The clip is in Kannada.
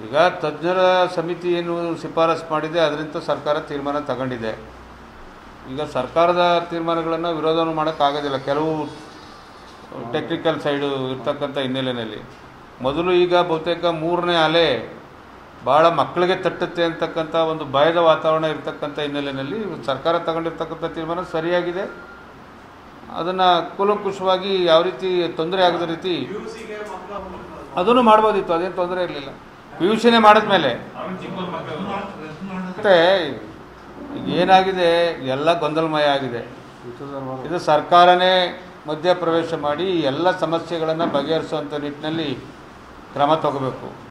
ಈಗ ತಜ್ಞರ ಸಮಿತಿ ಏನು ಶಿಫಾರಸು ಮಾಡಿದೆ ಅದರಿಂದ ಸರ್ಕಾರ ತೀರ್ಮಾನ ತಗೊಂಡಿದೆ ಈಗ ಸರ್ಕಾರದ ತೀರ್ಮಾನಗಳನ್ನು ವಿರೋಧವನ್ನು ಮಾಡೋಕ್ಕಾಗೋದಿಲ್ಲ ಕೆಲವು ಟೆಕ್ನಿಕಲ್ ಸೈಡು ಇರ್ತಕ್ಕಂಥ ಹಿನ್ನೆಲೆಯಲ್ಲಿ ಮೊದಲು ಈಗ ಬಹುತೇಕ ಮೂರನೇ ಅಲೆ ಭಾಳ ಮಕ್ಕಳಿಗೆ ತಟ್ಟುತ್ತೆ ಅಂತಕ್ಕಂಥ ಒಂದು ಭಯದ ವಾತಾವರಣ ಇರ್ತಕ್ಕಂಥ ಹಿನ್ನೆಲೆಯಲ್ಲಿ ಸರ್ಕಾರ ತಗೊಂಡಿರ್ತಕ್ಕಂಥ ತೀರ್ಮಾನ ಸರಿಯಾಗಿದೆ ಅದನ್ನು ಕೂಲಂಕುಷವಾಗಿ ಯಾವ ರೀತಿ ತೊಂದರೆ ಆಗದ ರೀತಿ ಅದನ್ನು ಮಾಡ್ಬೋದಿತ್ತು ಅದೇನು ತೊಂದರೆ ಇರಲಿಲ್ಲ ಪಿ ಯು ಸಿನೇ ಮಾಡಿದ್ಮೇಲೆ ಮತ್ತೆ ಏನಾಗಿದೆ ಎಲ್ಲ ಗೊಂದಲಮಯ ಆಗಿದೆ ಇದು ಸರ್ಕಾರನೇ ಮಧ್ಯಪ್ರವೇಶ ಮಾಡಿ ಎಲ್ಲ ಸಮಸ್ಯೆಗಳನ್ನು ಬಗೆಹರಿಸುವಂಥ ನಿಟ್ಟಿನಲ್ಲಿ ಕ್ರಮ ತಗೋಬೇಕು